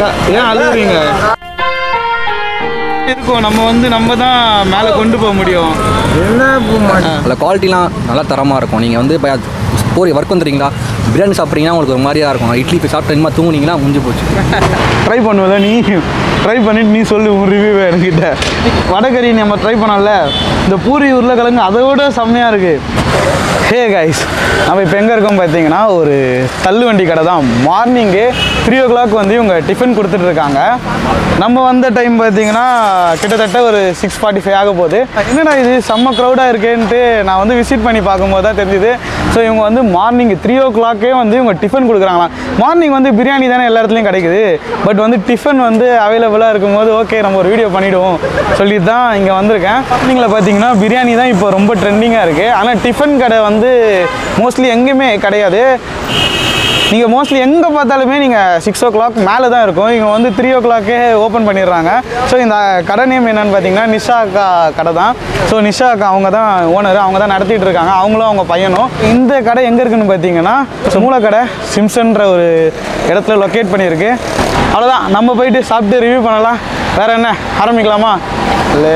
ஏன் அழுகுறீங்க இருக்கும் நம்ம வந்து நம்ம தான் மேலே கொண்டு போக முடியும் அதில் குவாலிட்டிலாம் நல்லா தரமாக இருக்கும் நீங்கள் வந்து இப்போ போய் ஒர்க் வந்துடுறீங்களா பிரியாணி சாப்பிட்றீங்கன்னா உங்களுக்கு ஒரு மாதிரியா இருக்கும் இட்லி போய் சாப்பிட்டு இனிமேல் தூங்குனீங்கன்னா முடிஞ்சு போச்சு ட்ரை பண்ணுவல நீ ட்ரை பண்ணிட்டு நீ சொல்லு உன் ரிவ்யூ என்கிட்ட வடகறி நம்ம ட்ரை பண்ணோம்ல இந்த பூரி உருளைக்கிழங்கு அதை விட செம்மையாக இருக்குது ஹே கைஸ் நம்ம இப்போ எங்கே இருக்கோம் பார்த்தீங்கன்னா ஒரு தள்ளுவண்டி கடை தான் மார்னிங்கு த்ரீ ஓ கிளாக் வந்து இவங்க டிஃபன் கொடுத்துட்ருக்காங்க நம்ம வந்த டைம் பார்த்தீங்கன்னா கிட்டத்தட்ட ஒரு சிக்ஸ் ஃபார்ட்டி ஃபைவ் ஆக போகுது என்னடா இது செம்ம க்ரௌடாக இருக்கேன்ட்டு நான் வந்து விசிட் பண்ணி பார்க்கும்போது தான் தெரிஞ்சுது ஸோ இவங்க வந்து மார்னிங் த்ரீ ஓ கிளாக்கே வந்து இவங்க டிஃபன் கொடுக்குறாங்களாம் மார்னிங் வந்து பிரியாணி தானே எல்லா இடத்துலையும் கிடைக்குது பட் வந்து டிஃபன் வந்து அவைலபிளாக இருக்கும்போது ஓகே நம்ம ஒரு வீடியோ பண்ணிவிடுவோம் சொல்லிட்டு தான் இங்கே வந்திருக்கேன் மார்னிங்கில் பார்த்தீங்கன்னா பிரியாணி தான் இப்போ ரொம்ப ட்ரெண்டிங்காக இருக்குது ஆனால் டிஃபன் கடை வந்து மோஸ்ட்லி எங்கேயுமே கிடையாது நீங்கள் மோஸ்ட்லி எங்கே பார்த்தாலுமே நீங்கள் சிக்ஸ் ஓ கிளாக் மேலே தான் இருக்கும் இவங்க வந்து த்ரீ ஓ கிளாக்கே ஓப்பன் பண்ணிடுறாங்க ஸோ இந்த கடை நேம் என்னன்னு பார்த்தீங்கன்னா நிஷா அக்கா கடை தான் ஸோ நிஷா அக்கா அவங்க தான் ஓனர் அவங்க தான் நடத்திட்டு இருக்காங்க அவங்களும் அவங்க பையனும் இந்த கடை எங்கே இருக்குன்னு பார்த்தீங்கன்னா மூலக்கடை சிம்சன்ற ஒரு இடத்துல லொக்கேட் பண்ணியிருக்கு அவ்வளோதான் நம்ம போயிட்டு சாப்பிட்டு ரிவ்யூ பண்ணலாம் வேற என்ன ஆரம்பிக்கலாமா லே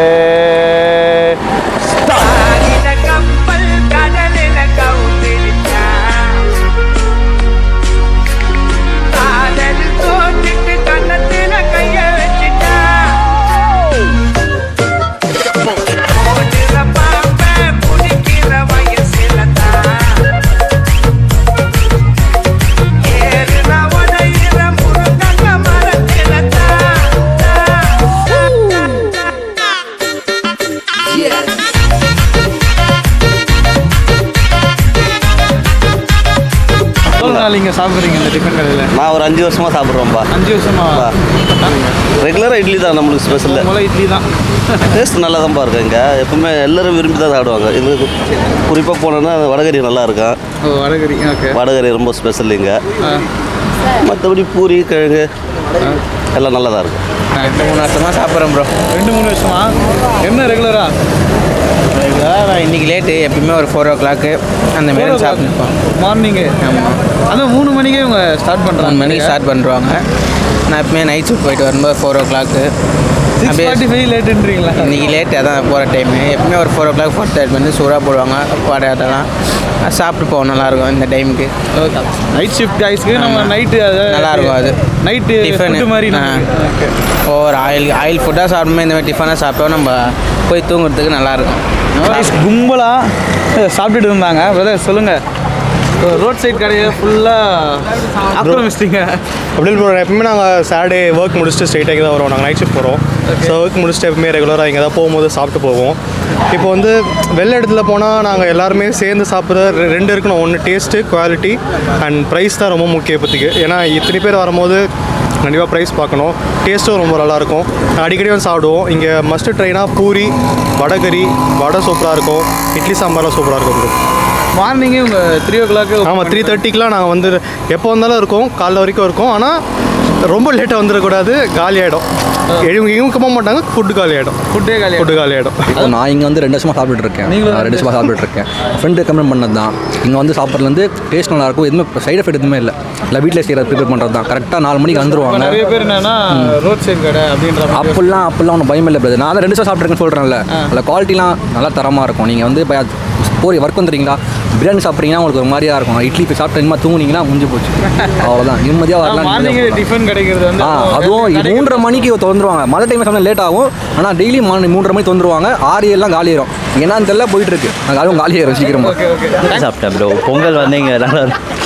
ஆகின கப்பல் கடலில கவுந்திருச்சா காதல் தோட்டிட்டு கண்ணத்தில கைய வச்சிட்டா ஓடுற பாம்ப புடிக்கிற வயசுல தான் ஏறுன உடையிற முருங்கங்க மரத்தில தான் எவ்வளோ நாள் இங்கே சாப்பிட்றீங்க இந்த டிஃபன் கடையில் நான் ஒரு அஞ்சு வருஷமாக சாப்பிட்றோம்ப்பா அஞ்சு வருஷமா ரெகுலராக இட்லி தான் நம்மளுக்கு ஸ்பெஷல் மூளை இட்லி தான் டேஸ்ட் நல்லா தான்ப்பா இருக்கும் இங்கே எப்பவுமே எல்லாரும் விரும்பி தான் சாப்பிடுவாங்க இது குறிப்பாக போனோன்னா வடகறி நல்லா இருக்கும் ஓ வடகரி ஓகே வடகறி ரொம்ப ஸ்பெஷல் இங்கே மற்றபடி பூரி கிழங்கு எல்லாம் நல்லா தான் இருக்கும் ரெண்டு மூணு வருஷமாக சாப்பிட்றேன் ப்ரோ ரெண்டு மூணு வருஷமா என்ன ரெகுலரா நான் இன்னைக்கு லேட்டு எப்பயுமே ஒரு ஃபோர் ஓ கிளாக்கு அந்த மாரி சாப்பிட்டுருப்போம் மார்னிங்கு ஆமாம் அதான் மூணு மணிக்கே இவங்க ஸ்டார்ட் மூணு பண்ணுறாங்க மணிக்கு ஸ்டார்ட் பண்ணுறாங்க நான் எப்பவுமே நைட் ஷிஃப்ட் போயிட்டு வரும்போது four o'clock six forty five லேட்டுன்றீங்களா இன்னைக்கு லேட் அதான் போகிற டைமு எப்பவுமே ஒரு four o'clock four thirty வந்து சூடாக போடுவாங்க பாடு அதெல்லாம் அது சாப்பிட்டு போவோம் நல்லாயிருக்கும் இந்த டைமுக்கு நைட் ஷிஃப்ட் கைஸ்க்கு நம்ம நைட்டு நல்லா இருக்கும் அது. Night Tiffin. டிஃபன் மாதிரி ஆ. ஓகே ஒரு ஆயில் ஆயில் ஃபுட்டாக சாப்பிடும்போது இந்த மாதிரி டிஃபனாக சாப்பிட்டோம் நம்ம போய் தூங்குறதுக்கு நல்லாயிருக்கும் கும்பலாக சாப்பிட்டுட்டு இருந்தாங்க பிரதர் சொல்லுங்கள் ரோட் சைட் கடையை ஃபுல்லாக ஆக்கிரமிச்சிட்டீங்க அப்படின்னு போகிறோம் எப்பவுமே நாங்கள் சாட்டர்டே ஒர்க் முடிச்சுட்டு ஸ்ட்ரைட்டாக தான் வருவோம் நாங்கள் நைட் ஷிஃப்ட் போகிறோம் ஸோ ஒர்க் முடிச்சுட்டு எப்பவுமே ரெகுலராக இங்கே தான் போகும்போது சாப்பிட்டு போவோம் இப்போ வந்து வெளில இடத்துல போனால் நாங்கள் எல்லாருமே சேர்ந்து சாப்பிட்ற ரெ- ரெண்டு இருக்கணும் ஒன்று டேஸ்ட்டு குவாலிட்டி அண்ட் ப்ரைஸ் தான் ரொம்ப முக்கியம் இப்போதைக்கு ஏன்னா இத்தனை பேர் வரும்போது கண்டிப்பாக ப்ரைஸ் பார்க்கணும் டேஸ்ட்டும் ரொம்ப நல்லாயிருக்கும் அடிக்கடி வந்து சாப்பிடுவோம் இங்கே மஸ்ட் ட்ரைனாக பூரி வடகறி வடை சூப்பராக இருக்கும் இட்லி சாம்பார்லாம் சூப்பராக இருக்கும் bro. மார்னிங்கே உங்கள் த்ரீ ஓ கிளாக்கு ஆமாம் த்ரீ தேர்ட்டிக்கெலாம் நாங்கள் வந்து எப்போ வந்தாலும் இருக்கோம் காலைல வரைக்கும் இருக்கோம் ஆனால் ரொம்ப லேட்டாக வந்துடக்கூடாது காலி ஆகிடும் இவங்க இவங்க போக மாட்டாங்க ஃபுட்டு காலி ஆகிடும் ஃபுட்டே காலி ஃபுட்டு காலி ஆகிடும் இப்போ நான் இங்கே வந்து ரெண்டு வருஷமாக சாப்பிட்டுட்டு இருக்கேன் நீங்களும் நான் ரெண்டு வருஷமாக சாப்பிட்டுட்டு இருக்கேன் ஃப்ரெண்டு ரெக்கமெண்ட் பண்ணது தான் இங்கே வந்து சாப்பிட்றதுலேருந்து டேஸ்ட் நல்லாயிருக்கும் எதுவுமே சைடு எஃபெக்ட் எதுவுமே இல்லை இல்லை வீட்டில் செய்கிற ப்ரிப்பேர் பண்ணுறது தான் கரெக்டாக நாலு மணிக்கு வந்துருவாங்க நிறைய பேர் என்னன்னா ரோட் சைடு கடை அப்படின்ற மாதிரி அப்படிலாம் அப்படிலாம் ஒன்றும் பயம் இல்லை பிரதர் நான் தான் ரெண்டு வருஷம் சாப்பிட்ருக்கேன்னு சொல்கிறேன்ல அதில் குவாலிட்டிலாம் நல்லா தரமாக இருக்கும் நீங்கள் வந்து இப்போ போய் ஒர்க் வந்துறீங்களா பிரியாணி சாப்பிட்றீங்கன்னா உங்களுக்கு ஒரு மாதிரியா இருக்கும் இட்லி போய் சாப்பிட்டு இனிமேல் தூங்குனீங்கன்னா முடிஞ்சு போச்சு அவ்வளோதான் நிம்மதியாக வரலாம் மார்னிங் நிம்மதியா போகலாம். டிஃபன் கிடைக்கிறது வந்து ஆ அதுவும் கிடைக்கிறது- மூன்றரை மணிக்கு திறந்துருவாங்க மழை டைம் சமயம் லேட் ஆகும் ஆனால் டெய்லி மார்னிங் மூன்றரை மணிக்கு திறந்துருவாங்க ஆறு எல்லாம் காலி ஆயிரும் என்னன்னு தெரியல போயிட்டு இருக்கு அது அதுவும் காலி ஆயிரும் சீக்கிரமா ஓகே ஓகே சாப்பிட்டேன் ப்ரோ பொங்கல் வந்து இங்கே நல்லா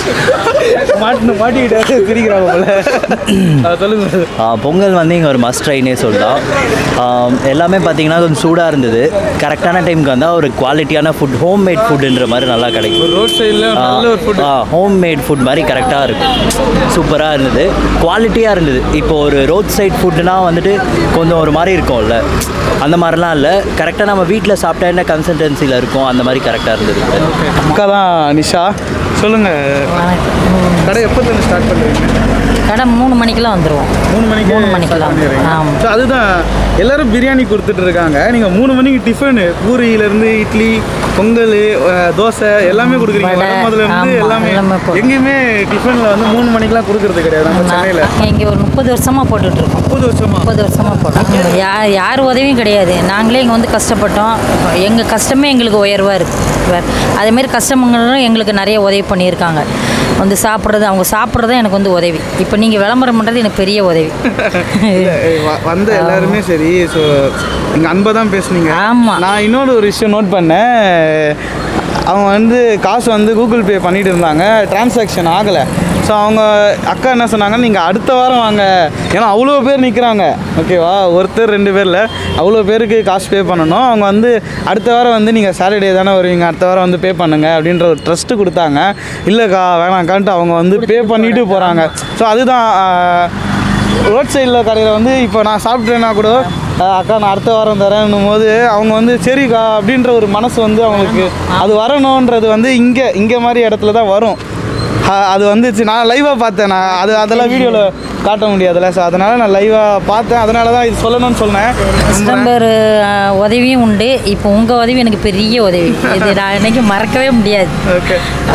மாட்டு மாட்டிக்கிட்டு சிரிக்கிறாங்க போல அது சொல்லுங்க ஆ, பொங்கல் வந்து இங்கே ஒரு மஸ்ட் ட்ரைனே சொல்லலாம் ஆ, எல்லாமே பார்த்தீங்கன்னா கொஞ்சம் சூடாக இருந்தது கரெக்டான டைமுக்கு வந்தால் ஒரு குவாலிட்டியான ஃபுட் ஹோம் மேட் ஃபுட்டுன்ற மாதிரி நல்லா கிடைக்கும் ரோட் சைடில் நல்ல ஒரு ஃபுட் ஹோம் மேட் ஃபுட் மாதிரி கரெக்டாக இருக்கும் சூப்பராக இருந்தது குவாலிட்டியாக இருந்தது இப்போ ஒரு ரோட் சைட் ஃபுட்டுனா வந்துட்டு கொஞ்சம் ஒரு மாதிரி இருக்கும்ல அந்த மாதிரிலாம் இல்லை கரெக்டாக நம்ம வீட்டில் சாப்பிட்டா என்ன கன்சிஸ்டன்சியில் இருக்கும் அந்த மாதிரி கரெக்டாக இருந்தது அக்கா தான் நிஷா சொல்லுங்க கடை எப்போ ஸ்டார்ட் பண்ணுறீங்க கடை மூணு மணிக்கெல்லாம் வந்துடுவோம் மூணு மணிக்கு மூணு மணிக்கெல்லாம் ஆமாம் ஸோ அதுதான் எல்லாரும் பிரியாணி கொடுத்துட்டு இருக்காங்க நீங்கள் மூணு மணிக்கு டிஃபனு பூரியிலேருந்து இட்லி பொங்கல் அஹ், தோசை எல்லாமே கொடுக்குறீங்க வடை, வடை முதல்ல இருந்து ஆமா, எல்லாமே எல்லாமே போடுறோம். எங்கேயுமே டிஃபனில் வந்து மூணு மணிக்கெலாம் கொடுக்குறது கிடையாது நம்ம சென்னையில் நாங்கள் இங்கே ஒரு முப்பது வருஷமாக போட்டுட்ருக்கோம் முப்பது வருஷமா முப்பது வருஷமாக போட்டோம் யார் யார் உதவியும் கிடையாது நாங்களே இங்கே வந்து கஷ்டப்பட்டோம் எங்கள் கஷ்டமே எங்களுக்கு உயர்வாக இருக்குது அதேமாரி கஷ்டமங்களும் எங்களுக்கு நிறைய உதவி பண்ணியிருக்காங்க வந்து சாப்பிட்றது அவங்க சாப்பிட்றது எனக்கு வந்து உதவி இப்போ நீங்கள் விளம்பரம் பண்ணுறது எனக்கு பெரிய உதவி இல்ல, வ- வந்த எல்லாருமே சரி ஸோ நீங்கள் அன்பை தான் பேசுனீங்க ஆமா. நான் இன்னொரு ஒரு விஷயம் நோட் பண்ணேன் அவங்க வந்து காசு வந்து கூகுள் பே பண்ணிட்டு இருந்தாங்க டிரான்சாக்ஷன் ஆகலை ஸோ அவங்க அக்கா என்ன சொன்னாங்க நீங்கள் அடுத்த வாரம் வாங்க ஏன்னா அவ்வளோ பேர் நிற்கிறாங்க ஓகேவா ஒருத்தர் ரெண்டு பேரில் அவ்வளோ பேருக்கு காசு பே பண்ணணும் அவங்க வந்து அடுத்த வாரம் வந்து நீங்கள் சாட்டர்டே தானே வருவீங்க அடுத்த வாரம் வந்து பே பண்ணுங்க அப்படின்ற ஒரு ட்ரஸ்ட்டு கொடுத்தாங்க இல்லைக்கா வேணாக்கான்ட்டு அவங்க வந்து பே பண்ணிட்டு போகிறாங்க ஸோ அதுதான் ஆஹ், ரோட் சைடில் கடையில் வந்து இப்போ நான் சாப்பிட்டேன்னா கூட அஹ் அக்கா நான் அடுத்த வாரம் தரேன்னும் போது அவங்க வந்து சரிக்கா அப்படின்ற ஒரு மனசு வந்து அவங்களுக்கு அது வரணுன்றது வந்து இங்கே இங்கே மாதிரி இடத்துல தான் வரும் அஹ் அது வந்துச்சு நான் லைவாக பார்த்தேன் நான் அது அதெல்லாம் வீடியோவில் காட்ட முடியாதுல்ல ஸோ அதனால் நான் லைவாக பார்த்தேன் அதனால தான் இது சொல்லணும்னு சொன்னேன் கஸ்டமர் உதவியும் உண்டு இப்போ உங்கள் உதவி எனக்கு பெரிய உதவி இது நான் என்னைக்கு மறக்கவே முடியாது ஓகே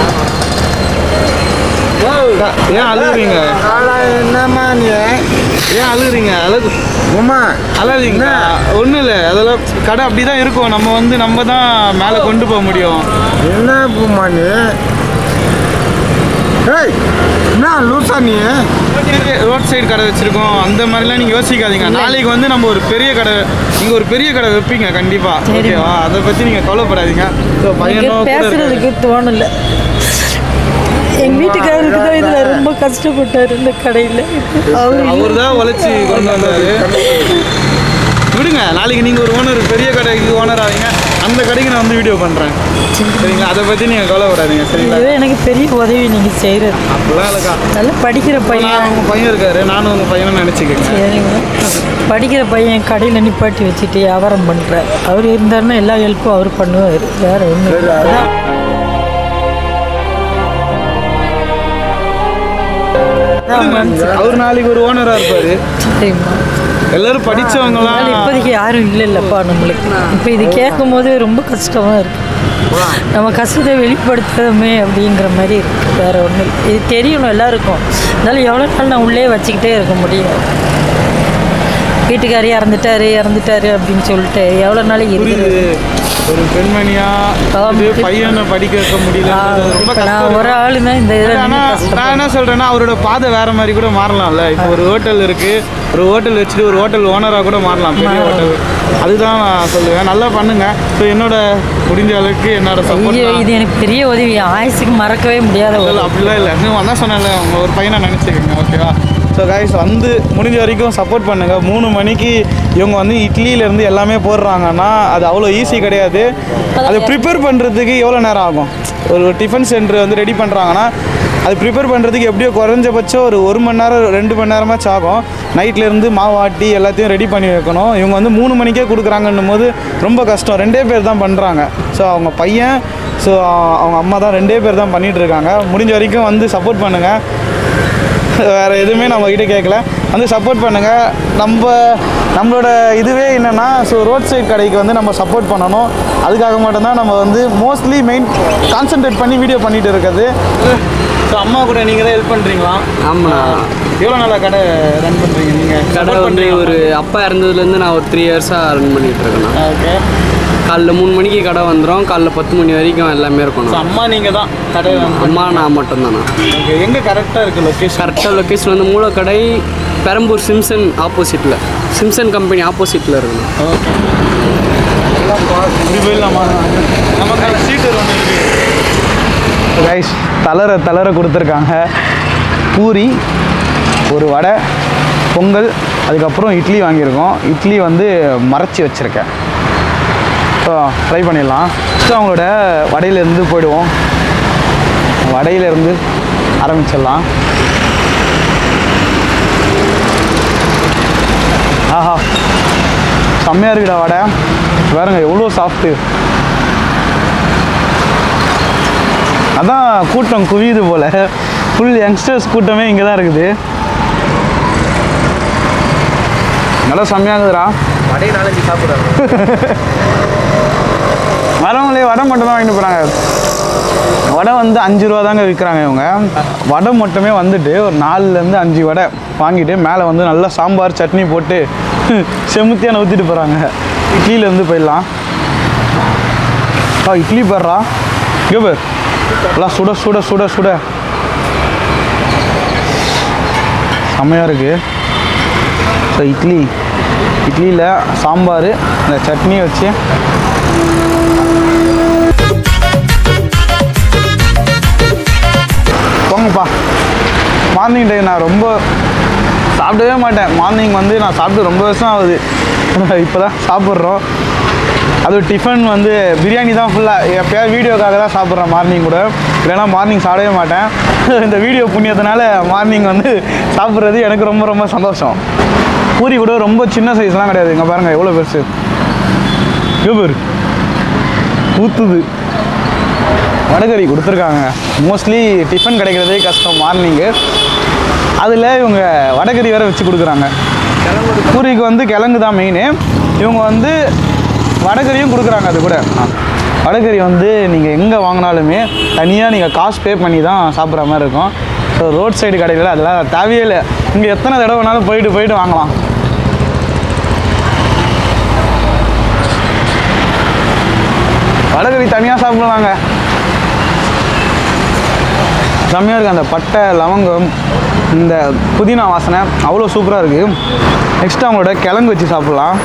ஏன் அழுகுறீங்க என்னம்மா நீ ஏன் அழுகுறீங்க அழகு உமா அழாதீங்க ஒன்றும் இல்லை அதெல்லாம் கடை அப்படி தான் இருக்கும் நம்ம வந்து நம்ம தான் மேலே கொண்டு போக முடியும் என்ன பூமா நீ ஏய் என்ன லூசா நீ ரோட் சைடு கடை வச்சிருக்கோம் அந்த மாதிரிலாம் நீங்கள் யோசிக்காதீங்க நாளைக்கு வந்து நம்ம ஒரு பெரிய கடை நீங்கள் ஒரு பெரிய கடை வைப்பீங்க கண்டிப்பாக ஓகேவா அதை பற்றி நீங்கள் கவலைப்படாதீங்க ஸோ பையனும் கூட இருக்காரு. பேசுறதுக்கு தோணல எங்கள் வீட்டுக்காரருக்கு தான் இதில் ரொம்ப கஷ்டப்பட்டார் இந்த கடையில் அவர் அவர் தான் உழைச்சி கொண்டு வந்தாரு விடுங்க நாளைக்கு நீங்கள் ஒரு ஓனர் பெரிய கடைக்கு ஓனர் ஆவீங்க அந்த கடைக்கு நான் வந்து வீடியோ பண்ணுறேன் சரிங்களா அதை பற்றி நீங்கள் கவலைப்படாதீங்க சரிங்களா இதுவே எனக்கு பெரிய உதவி நீங்கள் செய்கிறது அப்படிலாம் இல்லைக்கா நல்லா படிக்கிற நான் பையன் உங்கள் பையன் இருக்காரு நானும் உங்கள் பையனும் நினச்சிக்கோங்க சரிங்க படிக்கிற பையன் கடையில் நிப்பாட்டி வச்சுட்டு வியாபாரம் பண்ணுறார் அவர் இருந்தாருன்னா எல்லா ஹெல்ப்பும் அவர் பண்ணுவார் வேற ஒன்றும் இல்லை அதான் அதான் மனசு. அவர் நாளைக்கு ஒரு ஓனராக இருப்பார் சரிம்மா எல்லாரும் படிச்சவங்கலாம் அதனால இப்போதைக்கு யாரும் இல்லை இல்லைப்பா நம்மளுக்கு இப்போ இது கேட்கும் போது ரொம்ப கஷ்டமாக இருக்கு நம்ம கஷ்டத்தை வெளிப்படுத்தமே அப்படிங்கிற மாதிரி இருக்கு வேற ஒன்றும் இது தெரியணும் எல்லாருக்கும் அதனால எவ்வளோ நாள் நான் உள்ளே வச்சுக்கிட்டே இருக்க முடியும் வீட்டுக்காரி இறந்துட்டாரு இறந்துட்டாரு அப்படின்னு சொல்லிட்டு எவ்வளோ நாளைக்கு புரியுது இருக்குது ஒரு பெண்மணியா ஆமா. இது பையனை படிக்க வைக்க முடியல ரொம்ப இப்போ நான் கஷ்டம் ஒரு ஆளு தான் இந்த இதில் ஆனா நான் என்ன சொல்றேன்னா அவரோட பாதை வேற மாதிரி கூட மாறலாம்ல இப்போ ஒரு ஹோட்டல் இருக்கு ஒரு ஹோட்டல் வச்சுட்டு ஒரு ஹோட்டல் ஓனரா கூட மாறலாம் பெரிய ஹோட்டல் அதுதான் நான் சொல்லுவேன் நல்லா பண்ணுங்க ஸோ என்னோட முடிஞ்ச அளவுக்கு என்னோட ஐயோ சப்போர்ட் இது எனக்கு பெரிய உதவி ஆயுசுக்கு மறக்கவே முடியாத உதவி அப்படிலாம் இல்லை இன்னும் அதான் சொன்னேன்ல உங்க ஒரு பையனை நினச்சிக்கோங்க ஓகேவா ஸோ கைஸ் வந்து முடிஞ்ச வரைக்கும் சப்போர்ட் பண்ணுங்கள் மூணு மணிக்கு இவங்க வந்து இட்லியிலேருந்து எல்லாமே போடுறாங்கன்னா அது அவ்வளோ ஈஸி கிடையாது அதை ப்ரிப்பேர் பண்ணுறதுக்கு எவ்வளோ நேரம் ஆகும் ஒரு டிஃபன் சென்டர் வந்து ரெடி பண்ணுறாங்கன்னா அது ப்ரிப்பேர் பண்ணுறதுக்கு எப்படியோ குறைஞ்சபட்சம் ஒரு ஒரு மணி நேரம் ரெண்டு மணி நேரமாச்சும் ஆகும் நைட்லேருந்து மாவு ஆட்டி எல்லாத்தையும் ரெடி பண்ணி வைக்கணும் இவங்க வந்து மூணு மணிக்கே கொடுக்குறாங்கன்னும் போது ரொம்ப கஷ்டம் ரெண்டே பேர் தான் பண்ணுறாங்க ஸோ அவங்க பையன் ஸோ அவங்க அம்மா தான் ரெண்டே பேர் தான் பண்ணிகிட்டு இருக்காங்க முடிஞ்ச வரைக்கும் வந்து சப்போர்ட் பண்ணுங்கள் வேறு எதுவுமே நம்ம கிட்ட கேட்கல வந்து சப்போர்ட் பண்ணுங்கள் நம்ம நம்மளோட இதுவே என்னென்னா ஸோ ரோட் சைட் கடைக்கு வந்து நம்ம சப்போர்ட் பண்ணணும் அதுக்காக மட்டும்தான் நம்ம வந்து மோஸ்ட்லி மெயின் கான்சென்ட்ரேட் பண்ணி வீடியோ பண்ணிட்டு இருக்கிறது ஸோ அம்மா கூட நீங்கள் தான் ஹெல்ப் பண்ணுறீங்களா ஆமாம் எவ்வளோ நாளாக கடை ரன் பண்ணுறீங்க நீங்கள் கடை வந்து ஒரு அப்பா இறந்ததுலேருந்து நான் ஒரு த்ரீ இயர்ஸாக ரன் பண்ணிட்டு இருக்கேன் ஓகே காலைல மூணு மணிக்கு கடை வந்துடும் காலைல பத்து மணி வரைக்கும் எல்லாமே ஸோ இருக்கணும் அம்மா நீங்கள் தான் கடை run அம்மா நான் மட்டும்தானா ஓகே எங்கே கரெக்டாக இருக்குது லொக்கேஷன் கரெக்டாக லொக்கேஷன் வந்து மூலக்கடை பெரம்பூர் சிம்சன் ஆப்போசிட்டில் சிம்சன் கம்பெனி ஆப்போசிட்டில் இருக்கணும் ஓகே இப்படி போயிடலாமா நமக்கு சீட்டு ஒன்று இருக்கு ரைஸ் தளர தளர கொடுத்துருக்காங்க பூரி ஒரு வடை பொங்கல் அதுக்கப்புறம் இட்லி வாங்கியிருக்கோம் இட்லி வந்து மறைச்சி வச்சுருக்கேன் ஸோ ட்ரை பண்ணிடலாம் ஃபஸ்ட்டு அவங்களோட வடையிலேருந்து போயிடுவோம் வடையிலேருந்து ஆரம்பிச்சிடலாம் ஆஹா செம்மையாக இருக்குடா வடை பாருங்க எவ்வளோ சாஃப்ட்டு அதான் கூட்டம் குவியுது போல் ஃபுல் யங்ஸ்டர்ஸ் கூட்டமே இங்கே தான் இருக்குது நல்லா செம்மையாகுதுடா வடையை நாலஞ்சு சாப்பிட்றாங்க வரவங்களே வடை மட்டும் தான் வாங்கிட்டு போகிறாங்க வடை வந்து அஞ்சு ரூபா தாங்க விற்கிறாங்க இவங்க வடை மட்டுமே வந்துட்டு ஒரு நாலுலேருந்து அஞ்சு வடை வாங்கிட்டு மேலே வந்து நல்லா சாம்பார் சட்னி போட்டு செமுத்தியான ஊற்றிட்டு போகிறாங்க இட்லியிலேருந்து போயிடலாம் ஆ இட்லி பாடுறா இங்கே பார் எல்லாம் சுட சுட சுட சுட செம்மையாக இருக்குது ஸோ இட்லி இட்லியில் சாம்பார் இந்த சட்னி வச்சு போங்கப்பா மார்னிங் டைம் நான் ரொம்ப சாப்பிடவே மாட்டேன் மார்னிங் வந்து நான் சாப்பிட்டு ரொம்ப வருஷம் ஆகுது இப்போ தான் சாப்பிட்றோம் அது டிஃபன் வந்து பிரியாணி தான் ஃபுல்லாக எப்போயாவது வீடியோக்காக தான் சாப்பிட்றேன் மார்னிங் கூட இல்லைன்னா மார்னிங் சாப்பிடவே மாட்டேன் இந்த வீடியோ புண்ணியத்தினால மார்னிங் வந்து சாப்பிட்றது எனக்கு ரொம்ப ரொம்ப சந்தோஷம் பூரி கூட ரொம்ப சின்ன சைஸ்லாம் கிடையாது இங்கே பாருங்கள் எவ்வளோ பெருசு பேர் ஊற்றுது வடகறி கொடுத்துருக்காங்க மோஸ்ட்லி டிஃபன் கிடைக்கிறதே கஷ்டம் மார்னிங்கு அதில் இவங்க வடகறி வேறு வச்சு கொடுக்குறாங்க பூரிக்கு வந்து கிழங்கு தான் மெயின் இவங்க வந்து வடகறியும் கொடுக்குறாங்க அது கூட வடகறி வந்து நீங்கள் எங்கே வாங்கினாலுமே தனியாக நீங்கள் காசு பே பண்ணி தான் சாப்பிட்ற மாதிரி இருக்கும் ஸோ ரோட் சைடு கடையில் அதெல்லாம் தேவையே இல்லை இங்கே எத்தனை தடவை வேணாலும் போயிட்டு போயிட்டு வாங்கலாம் வடகறி தனியாக சாப்பிடுவாங்க செம்மையாக இருக்குது அந்த பட்டை லவங்கம் இந்த புதினா வாசனை அவ்வளோ சூப்பராக இருக்குது நெக்ஸ்ட் அவங்களோட கிழங்கு வச்சு சாப்பிட்லாம்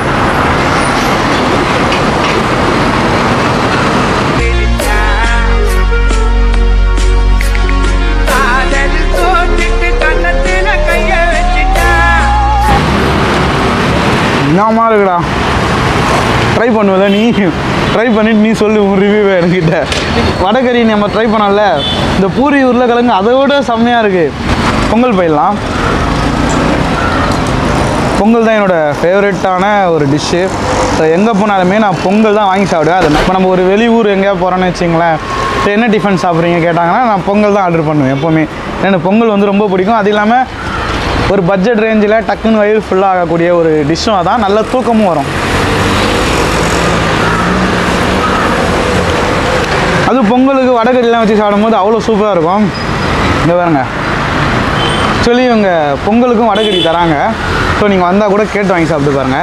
காதல் தோட்டிட்டு கண்ணத்துல கைய வச்சுட்டா என்னமா இருக்குடா ட்ரை பண்ணுவல நீ ட்ரை பண்ணிட்டு நீ சொல்லு உன் ரிவ்யூ என்கிட்ட வடகறி நம்ம ட்ரை பண்ணல இந்த பூரி உருளைக்கிழங்கு அதை விட செம்மையாக இருக்குது பொங்கல் போயிடலாம் பொங்கல் தான் என்னோட ஃபேவரட்டான ஒரு டிஷ்ஷு ஸோ எங்கே போனாலுமே நான் பொங்கல் தான் வாங்கி சாப்பிடுவேன் அது இப்போ நம்ம ஒரு வெளியூர் எங்கேயா போகிறோன்னு வச்சிங்களேன் ஸோ என்ன டிஃபன் சாப்பிட்றீங்க கேட்டாங்கன்னா நான் பொங்கல் தான் ஆர்டர் பண்ணுவேன் எப்போவுமே எனக்கு பொங்கல் வந்து ரொம்ப பிடிக்கும் அது இல்லாமல் ஒரு பட்ஜெட் ரேஞ்சில் டக்குன்னு வயிறு ஃபுல்லாக ஆகக்கூடிய ஒரு டிஷ்ஷும் அதான் நல்ல தூக்கமும் வரும் அது பொங்கலுக்கு வடகறிலாம் வச்சு சாப்பிடும்போது அவ்வளோ சூப்பராக இருக்கும் இங்கே பாருங்க ஆக்சுவலி இவங்க பொங்கலுக்கும் வடகறி தராங்க ஸோ நீங்கள் வந்தால் கூட கேட்டு வாங்கி சாப்பிட்டு பாருங்கள்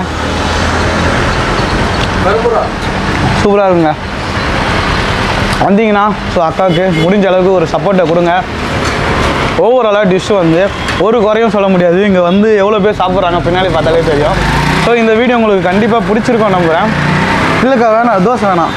சூப்பராக இருக்குங்க வந்தீங்கன்னா ஸோ அக்காவுக்கு முடிஞ்ச அளவுக்கு ஒரு சப்போர்ட்டை கொடுங்க ஓவராலாக டிஷ் வந்து ஒரு குறையும் சொல்ல முடியாது இங்கே வந்து எவ்வளோ பேர் சாப்பிட்றாங்க பின்னாடி பார்த்தாலே தெரியும் ஸோ இந்த வீடியோ உங்களுக்கு கண்டிப்பாக பிடிச்சிருக்கோம் நம்புகிறேன் இல்லைக்கா வேணாம் தோசை வேணாம்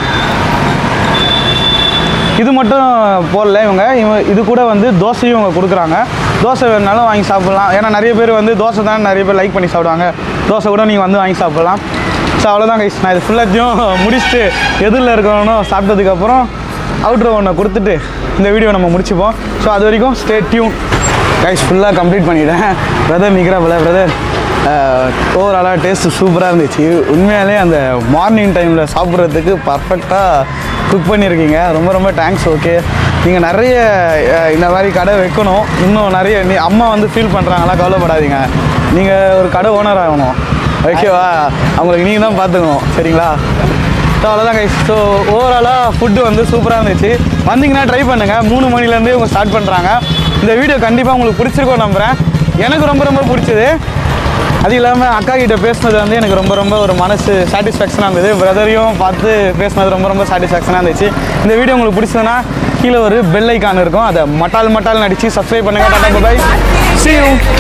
இது மட்டும் போடல இவங்க இவங்க இது கூட வந்து தோசையும் இவங்க கொடுக்குறாங்க தோசை வேணுனாலும் வாங்கி சாப்பிட்லாம் ஏன்னா நிறைய பேர் வந்து தோசை தான் நிறைய பேர் லைக் பண்ணி சாப்பிடுவாங்க தோசை கூட நீங்கள் வந்து வாங்கி சாப்பிட்லாம் ஸோ அவ்வளோதான் கைஸ் நான் இது ஃபுல்லாத்தையும் முடிச்சுட்டு எதிரில் இருக்கணும் சாப்பிட்டதுக்கப்புறம் அவுட்ரோ ஒன்று கொடுத்துட்டு இந்த வீடியோ நம்ம முடிச்சுப்போம் ஸோ அது வரைக்கும் ஸ்டே டியூன் கைஸ் ஃபுல்லாக கம்ப்ளீட் பண்ணிட்டேன் பிரதர் நிற்கிறாப்புல பிரதர் ஓவராலாக டேஸ்ட்டு சூப்பராக இருந்துச்சு உண்மையாலே அந்த மார்னிங் டைமில் சாப்பிட்றதுக்கு பர்ஃபெக்டாக குக் பண்ணியிருக்கீங்க ரொம்ப ரொம்ப தேங்க்ஸ் ஓகே நீங்கள் நிறைய அஹ், இந்த மாதிரி கடை வைக்கணும் இன்னும் நிறைய நீ அம்மா வந்து ஃபீல் பண்ணுறாங்களா கவலைப்படாதீங்க நீங்கள் ஒரு கடை ஓனர் ஆகணும் ஓகேவா அவங்களுக்கு நீங்கள் தான் பார்த்துக்கணும் சரிங்களா ஸோ அவ்வளோதான் கைஸ் ஸோ ஓவராலாக ஃபுட்டு வந்து சூப்பராக இருந்துச்சு வந்தீங்கன்னா ட்ரை பண்ணுங்கள் மூணு மணிலேருந்தே இவங்க ஸ்டார்ட் பண்ணுறாங்க இந்த வீடியோ கண்டிப்பாக உங்களுக்கு பிடிச்சிருக்கோம் நம்புகிறேன் எனக்கு ரொம்ப ரொம்ப பிடிச்சது அது இல்லாமல் அக்கா கிட்ட பேசினது வந்து எனக்கு ரொம்ப ரொம்ப ஒரு மனசு சாட்டிஸ்ஃபேக்ஷனாக இருந்தது பிரதரையும் பார்த்து பேசினது ரொம்ப ரொம்ப சாட்டிஸ்ஃபேக்ஷனாக இருந்துச்சு இந்த வீடியோ உங்களுக்கு பிடிச்சதுன்னா கீழே ஒரு பெல் ஐக்கான் இருக்கும் அதை மட்டால் மட்டால் நடிச்சு சப்ஸ்கிரைப் பண்ணுங்கள் டாடா பை see you